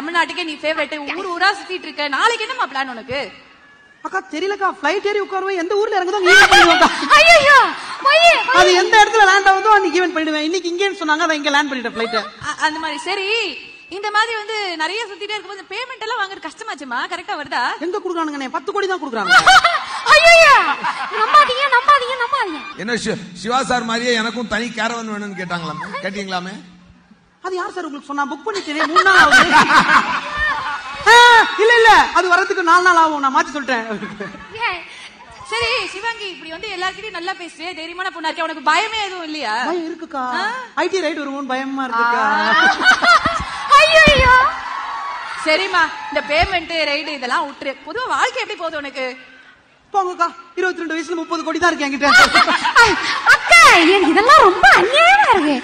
தமிழ்நாட்டுக்கே நீ ஃபேவரட் ஊர் ஊரா சுத்திட்டு இருக்க நாளைக்கு என்னமா பிளான் உனக்கு அக்கா தெரியலக்கா ஃபிளைட் ஏறி உட்காருவேன் எந்த ஊர்ல இறங்குதோ அங்க ஈவென்ட் பண்ணிடுவேன்க்கா ஐயோ போய் அது எந்த இடத்துல லேண்ட் ஆகுதோ அன்னைக்கு ஈவென்ட் பண்ணிடுவேன் இன்னைக்கு இங்கேன்னு சொன்னாங்க அதை இங்க லேண்ட் பண்ணிட்டேன் ஃபிளைட் அ- அந்த மாதிரி சரி இந்த மாதிரி வந்து நிறைய சுத்திட்டே இருக்கும்போது பேமெண்ட் எல்லாம் வாங்குறது கஷ்டமாச்சுமா கரெக்டா வருதா எங்க குடுக்குறானுங்கண்ணே பத்து கோடி தான் குடுக்குறாங்க ஐயோ நம்பாதீங்க நம்பாதீங்க நம்பாதீங்க என்ன சி- சிவா சார் மாதிரியே எனக்கும் தனி கேரவன் வேணும்னு கேட்டாங்களாமே கேட்டீங்களாமே அது யார் சார் உங்களுக்கு சொன்னா புக் பண்ணிட்டேனே மூணு நாள் ஆகுது ஆ, இல்ல இல்ல அது வரதுக்கு நாலு நாள் ஆகும் நான் மாத்தி சொல்லிட்டேன் ஏய், சரி சிவாங்கி இப்படி வந்து எல்லார்கிட்டயும் நல்லா பேசுறியே தைரியமான பொண்ணா இருக்கே உனக்கு பயமே எதுவும் இல்லையா பயம் இருக்குக்கா ஐடி ரைட் வருவோம் பயமா இருக்குக்கா ஐயோ சரிம்மா இந்த பேமெண்ட் ரைடு இதெல்லாம் விட்டுரு பொதுவா வாழ்க்கை எப்படி போகுது உனக்கு போங்கக்கா இருபத்தி ரெண்டு வயசுல முப்பது கோடி தான் இருக்கு என்கிட்ட அக்கா எனக்கு இதெல்லாம் ரொம்ப அநியாயமா இருக்கு